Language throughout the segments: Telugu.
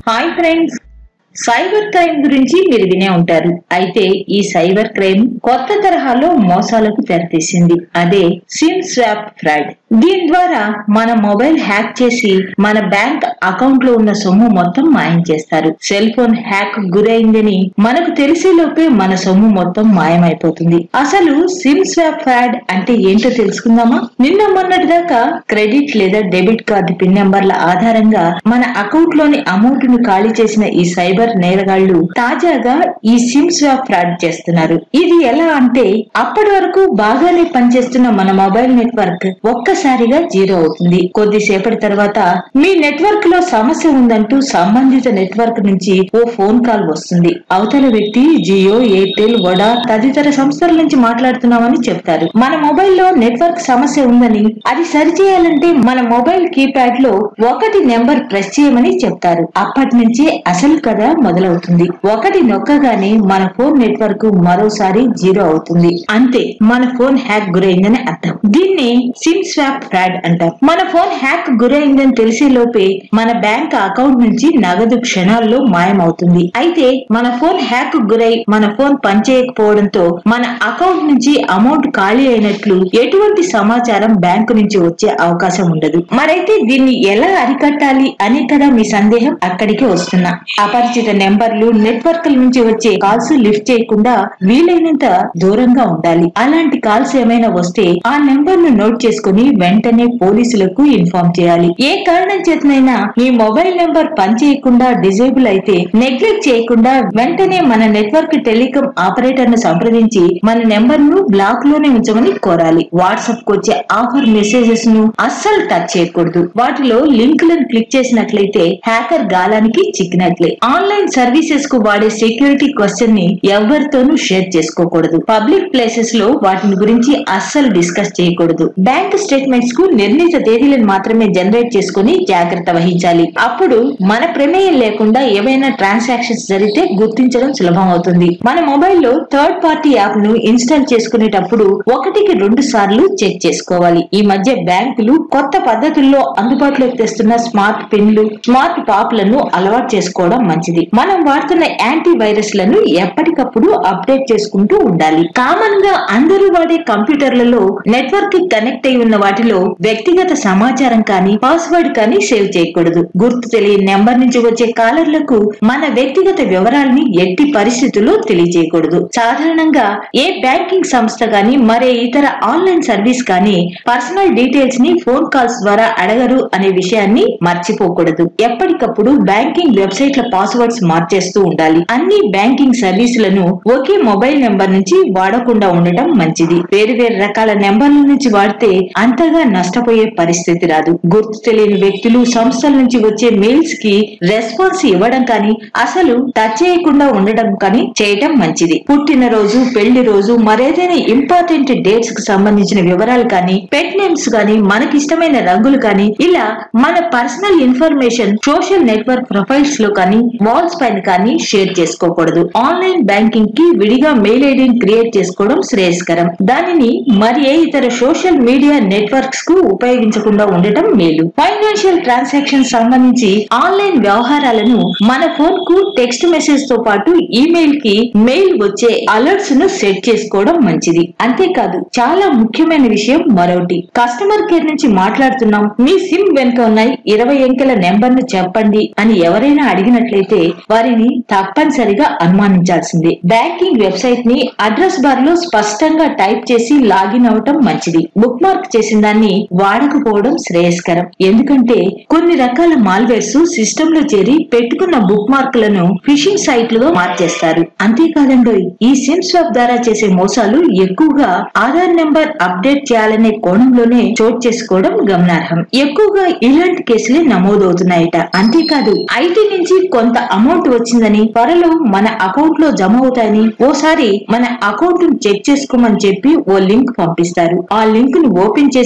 హాయ్ ఫ్రెండ్స్ సైబర్ క్రైమ్ గురించి మీరు వినే ఉంటారు అయితే ఈ సైబర్ క్రైమ్ కొత్త తరహాలో మోసాలకు తెరతీసింది అదే సిమ్ స్వాప్ ఫ్రాడ్ దీని ద్వారా మన మొబైల్ హ్యాక్ చేసి మన బ్యాంక్ అకౌంట్ లో ఉన్న సొమ్ము మొత్తం మాయం చేస్తారు సెల్ ఫోన్ హ్యాక్ గురైందని మనకు తెలిసేలోపే మన సొమ్ము మొత్తం మాయమైపోతుంది అసలు సిమ్ స్వాప్ ఫ్రాడ్ అంటే ఏంటో తెలుసుకుందామా నిన్న మొన్నటి దాకా క్రెడిట్ లేదా డెబిట్ కార్డు పిన్ నెంబర్ల ఆధారంగా మన అకౌంట్ లోని అమౌంట్ ను ఖాళీ చేసిన ఈ సైబర్ నేరగాళ్లు తాజాగా ఈ సిమ్ స్వాప్ ఫ్రాడ్ చేస్తున్నారు ఇది ఎలా అంటే అప్పటి వరకు బాగానే పనిచేస్తున్న మన మొబైల్ నెట్వర్క్ ఒక్కసారిగా జీరో అవుతుంది కొద్దిసేపటి తర్వాత మీ నెట్వర్క్ లో సమస్య ఉందంటూ సంబంధిత నెట్వర్క్ నుంచి ఓ ఫోన్ కాల్ వస్తుంది అవతల వ్యక్తి జియో ఎయిర్టెల్ వడా తదితర సంస్థల నుంచి మాట్లాడుతున్నామని చెప్తారు మన మొబైల్ లో నెట్వర్క్ సమస్య ఉందని అది సరిచేయాలంటే మన మొబైల్ కీప్యాడ్ లో ఒకటి నెంబర్ ప్రెస్ చేయమని చెప్తారు అప్పటి నుంచి అసలు కథ మొదలవుతుంది ఒకటి నొక్కగానే మన ఫోన్ నెట్వర్క్ మరోసారి జీరో అవుతుంది అంతే మన ఫోన్ హ్యాక్ గురైందని అర్థం దీన్ని సిమ్ స్వాప్ ఫ్రాడ్ అంటారు మన ఫోన్ హ్యాక్ గురైందని తెలిసే లోపే మన బ్యాంక్ అకౌంట్ నుంచి నగదు క్షణాల్లో మాయమవుతుంది అయితే మన ఫోన్ హ్యాక్ గురై మన ఫోన్ పనిచేయకపోవడంతో మన అకౌంట్ నుంచి అమౌంట్ ఖాళీ అయినట్లు ఎటువంటి సమాచారం బ్యాంకు నుంచి వచ్చే అవకాశం ఉండదు మరైతే దీన్ని ఎలా అరికట్టాలి అనే కదా మీ సందేహం అక్కడికి వస్తున్నా అపరిచిత నెంబర్లు నెట్వర్క్ల నుంచి వచ్చే కాల్స్ లిఫ్ట్ చేయకుండా వీలైనంత దూరంగా ఉండాలి అలాంటి కాల్స్ ఏమైనా వస్తే ఆ నెంబర్ ను నోట్ చేసుకుని వెంటనే పోలీసులకు ఇన్ఫార్మ్ చేయాలి ఏ కారణం చేతనైనా మీ మొబైల్ నెంబర్ పనిచేయకుండా డిజేబుల్ అయితే నెగ్లెక్ట్ చేయకుండా వెంటనే మన నెట్వర్క్ టెలికాం ఆపరేటర్ ను సంప్రదించి మన నెంబర్ ను బ్లాక్ లోనే ఉంచమని కోరాలి వాట్సాప్ కు వచ్చే ఆఫర్ మెసేజెస్ ను అస్సలు టచ్ చేయకూడదు వాటిలో లింకులను క్లిక్ చేసినట్లయితే హ్యాకర్ గాలానికి చిక్కినట్లే ఆన్లైన్ సర్వీసెస్ కు వాడే సెక్యూరిటీ క్వశ్చన్ ని ఎవరితోనూ షేర్ చేసుకోకూడదు పబ్లిక్ ప్లేసెస్ లో వాటిని గురించి అస్సలు డిస్కస్ చేయకూడదు బ్యాంక్ స్టేట్మెంట్స్ కు నిర్ణీత తేదీలను మాత్రమే జనరేట్ చేసుకుని జాగ్రత్త వహించాలి అప్పుడు మన ప్రమేయం లేకుండా ఏవైనా ట్రాన్సాక్షన్స్ జరిగితే గుర్తించడం సులభం అవుతుంది మన మొబైల్లో థర్డ్ పార్టీ యాప్ ను ఇన్స్టాల్ చేసుకునేటప్పుడు ఒకటికి రెండు సార్లు చెక్ చేసుకోవాలి ఈ మధ్య బ్యాంకులు కొత్త పద్ధతుల్లో అందుబాటులోకి తెస్తున్న స్మార్ట్ పిన్లు స్మార్ట్ పాప్లను అలవాటు చేసుకోవడం మంచిది మనం వాడుతున్న యాంటీ వైరస్ లను ఎప్పటికప్పుడు అప్డేట్ చేసుకుంటూ ఉండాలి కామన్ గా అందరూ వాడే కంప్యూటర్లలో నెట్వర్క్ కి కనెక్ట్ అయి ఉన్న వాటిలో వ్యక్తిగత సమాచారం కానీ పాస్వర్డ్ కానీ సేవ్ చేయకూడదు గుర్తు తెలియని నెంబర్ నుంచి వచ్చే కాలర్లకు మన వ్యక్తిగత వివరాలని ఎట్టి పరిస్థితుల్లో తెలియజేయకూడదు సాధారణంగా ఏ బ్యాంకింగ్ సంస్థ కానీ మరే ఇతర ఆన్లైన్ సర్వీస్ కానీ పర్సనల్ డీటెయిల్స్ ని ఫోన్ కాల్స్ ద్వారా అడగరు అనే విషయాన్ని మర్చిపోకూడదు ఎప్పటికప్పుడు బ్యాంకింగ్ వెబ్సైట్ల పాస్వర్డ్స్ మార్చేస్తూ ఉండాలి అన్ని బ్యాంకింగ్ సర్వీసులను ఒకే మొబైల్ నెంబర్ నుంచి వాడకుండా ఉండటం మంచిది వేరు వేరు రకాల నెంబర్ల నుంచి వాడితే అంతగా నష్టపోయే పరిస్థితి రాదు గుర్తు తెలియని వ్యక్తులు సంస్థల నుంచి వచ్చే మెయిల్స్ కి రెస్పాన్స్ ఇవ్వడం కానీ అసలు టచ్ చేయకుండా ఉండడం కానీ చేయటం మంచిది పుట్టినరోజు పెళ్లి రోజు మరేదైనా ఇంపార్టెంట్ డేట్స్ కు సంబంధించిన వివరాలు కానీ పెట్ నేమ్స్ కానీ మనకిష్టమైన రంగులు కానీ ఇలా మన personal information social network profiles లో కానీ వాల్స్ పైన కానీ షేర్ చేసుకోకూడదు ఆన్లైన్ బ్యాంకింగ్ కి విడిగా మెయిల్ ఐడిని క్రియేట్ చేసుకోవడం శ్రేయస్కరం దానిని మరి ఏ ఇతర సోషల్ మీడియా నెట్వర్క్స్ కు ఉపయోగించకుండా ఉండటం మేలు ఫైనాన్షియల్ ట్రాన్సాక్షన్ సంబంధించి ఆన్లైన్ వ్యవహారాలను మన ఫోన్ కు టెక్స్ట్ మెసేజ్ తో పాటు ఈమెయిల్ కి మెయిల్ వచ్చే అలర్ట్స్ ను సెట్ చేసుకోవడం మంచిది అంతేకాదు చాలా ముఖ్యమైన విషయం మరొకటి కస్టమర్ కేర్ నుంచి మాట్లాడుతున్నాం మీ సిమ్ వెనుక ఉన్నాయి ఇరవై అంకెల నెంబర్ ను చెప్పండి అని ఎవరైనా అడిగినట్లయితే వారిని తప్పనిసరిగా అనుమానించాల్సిందే బ్యాంకింగ్ వెబ్సైట్ ని అడ్రస్ బార్ లో స్పష్టంగా టైప్ చేసి లాగిన్ అవటం మంచిది బుక్ మార్క్ చేసిన దాన్ని వాడకపోవడం శ్రేయస్కరం ఎందుకంటే కొన్ని రకాల మాల్వేర్స్ సిస్టమ్ లో చేరి పెట్టుకున్న బుక్ మార్కులను ఫిషింగ్ సైట్లుగా మార్చేస్తారు అంతేకాదండోయ్ ఈ సిమ్ స్వాప్ ద్వారా చేసే మోసాలు ఎక్కువగా ఆధార్ నెంబర్ అప్డేట్ చేయాలనే కోణంలోనే చోటు చేసుకోవడం గమనార్హం ఎక్కువగా ఇలాంటి కేసులే నమోదవుతున్నాయట అంతేకాదు ఐటీ నుంచి కొంత అమౌంట్ వచ్చిందని త్వరలో మన అకౌంట్ లో జమ అవుతాయని ఓసారి మన అకౌంట్ ను చెక్ చేసుకోమని చెప్పి ఓ లింక్ పంపిస్తారు ఆ లింక్ ను ఓపెన్ చేసి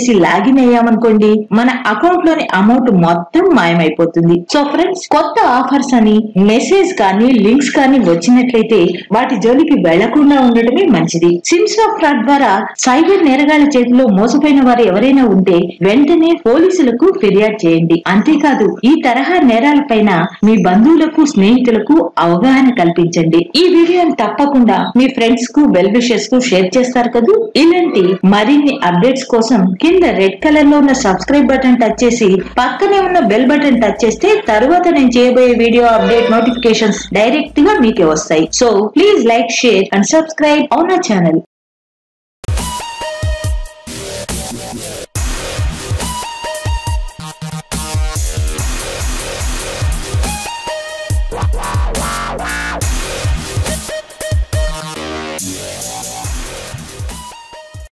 చేసి లాగిన్ అయ్యామనుకోండి మన అకౌంట్ లోని అమౌంట్ మొత్తం మాయమైపోతుంది సో ఫ్రెండ్స్ కొత్త ఆఫర్స్ అని మెసేజ్ కానీ లింక్స్ కానీ వచ్చినట్లయితే వాటి జోలికి వెళ్లకుండా ఉండటమే మంచిది సిమ్స్ ఆఫ్ ఫ్రాడ్ ద్వారా సైబర్ నేరగాళ్ల చేతిలో మోసపోయిన వారు ఎవరైనా ఉంటే వెంటనే పోలీసులకు ఫిర్యాదు చేయండి అంతేకాదు ఈ తరహా నేరాలపైన మీ బంధువులకు స్నేహితులకు అవగాహన కల్పించండి ఈ వీడియోని తప్పకుండా మీ ఫ్రెండ్స్ కు వెల్ విషెస్ కు షేర్ చేస్తారు కదూ ఇలాంటి మరిన్ని అప్డేట్స్ కోసం కింద రెడ్ కలర్ లో ఉన్న సబ్స్క్రైబ్ బటన్ టచ్ చేసి పక్కనే ఉన్న బెల్ బటన్ టచ్ చేస్తే తరువాత నేను చేయబోయే వీడియో అప్డేట్ నోటిఫికేషన్స్ డైరెక్ట్ గా మీకే వస్తాయి so please like share and subscribe on our channel